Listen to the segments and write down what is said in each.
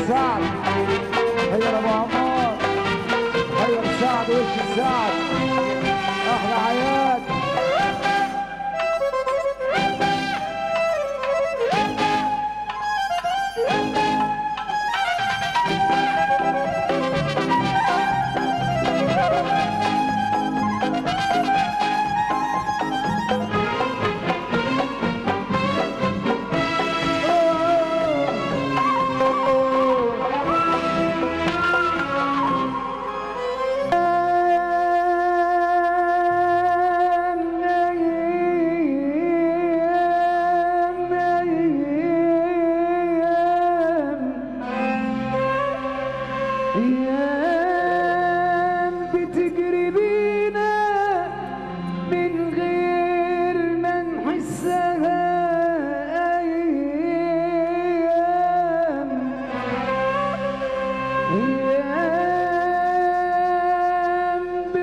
سعد هيا ابو عمار هيا سعد وش سعد احلى عياد أيام بتجري بينا من غير ما نحسها أيام أيام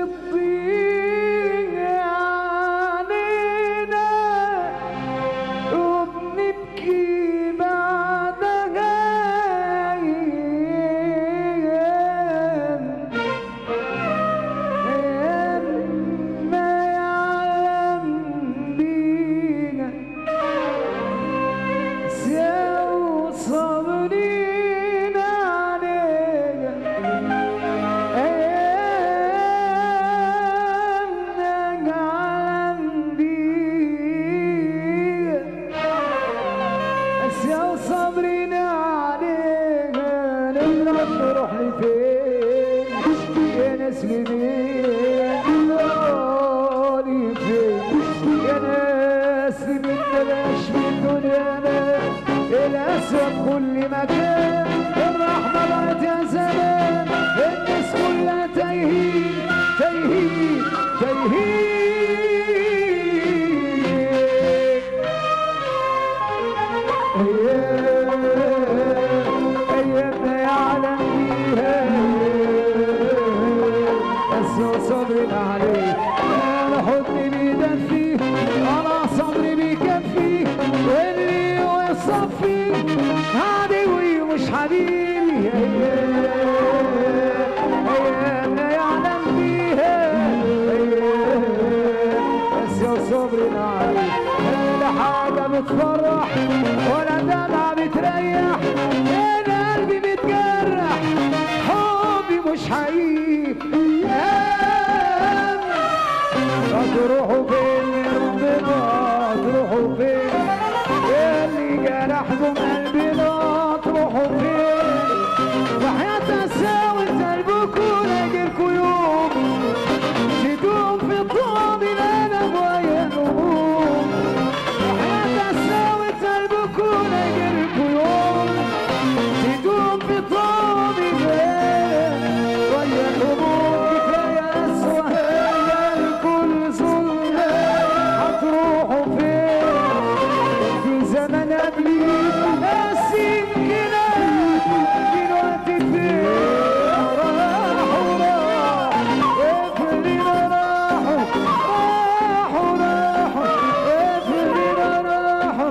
بتضيع علينا وبنبكي بعدها أيام أيام ما يعلم بينا سووا صابرين علينا أيام نجعل بينا سووا صابرين علينا نضرب نروح لفين يا ناس لمين نوري فين يا ناس لمين بلاش من دنيانا الأسود كل مكان الرحمة بقت يا زمان الناس كلها تايهين تايهين تايهين أيامنا يعلم بيها أسوأ صبر عليه أنا حضني بيدفي أنا صبري بيكفي واللي يصفي عدوي مش حبيبي أيامنا يعلم بيها أسوأ صبر عليه لا حاجة بتفرح ولا دمعة بتريح انا قلبي متجرح حبي مش حقيقي ايام هتروحوا فين يا ربنا هتروحوا فين اللي جرحكم قلبنا تروحوا فين وحياة اساوي قلبكم لاجلكوا يوم تدوم في الطعم انا ويا الهموم وحياة اساوي قلبكم لاجلكوا يوم تدوم في طعم ويا الهموم كفايه اسوء الكل ظلم هتروحوا فين في زمن قبلي قاسين كده دلوقتي فين راحوا راحوا افرنا راحوا راحوا راحوا افرنا راحوا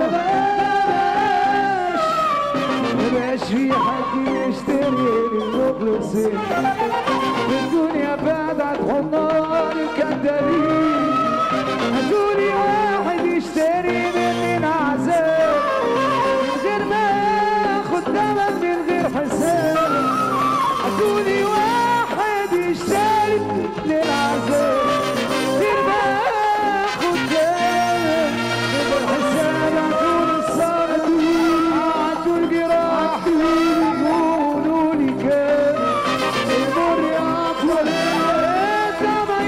بلاش مبقاش في حد يشتري المخلصين الدنيا بعدت حضنار الكدابين هاتولي واحد يشتري مني العذاب من غير ما اخد تمن من غير حساب هاتولي واحد يشتري للعذاب من غير ما اخد تمن من غير حساب هاتولي الصبر هاتوا الجراح يقولوا لي كام المر يطول الدم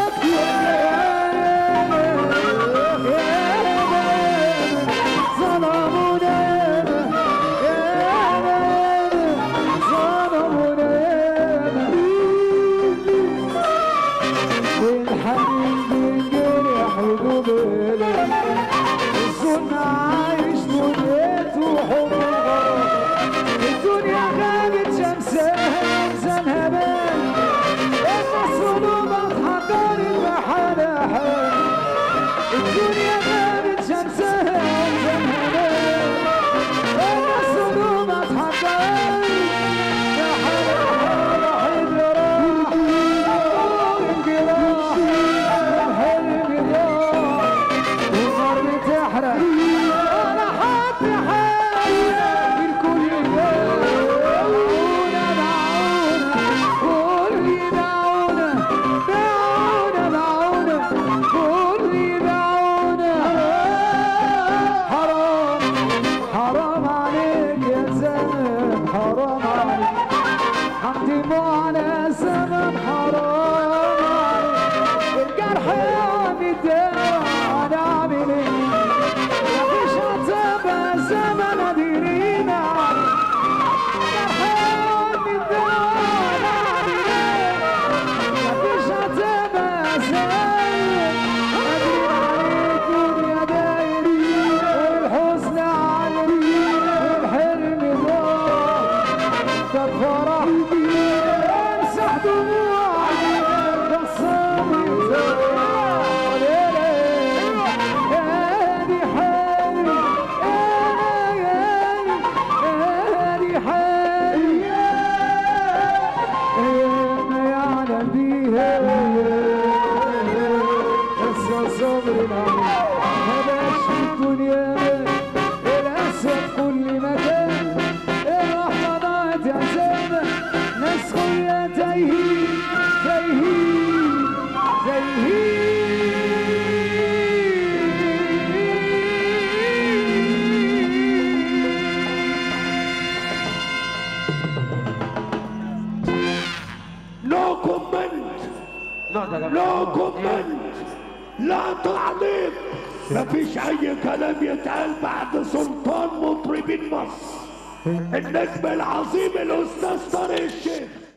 الظن عايش دنيته حب الغرام الدنيا غابت شمسها زمها بان النصر ضبط حضر المحل حال الدنيا غابت شمسها زمها بان النصر ضبط حضر كومنت لا ده يا نو جماعة. كومنت لا تعليق مفيش اي كلام يتقال بعد سلطان مطربين مصر النجم العظيم الاستاذ طارق الشيخ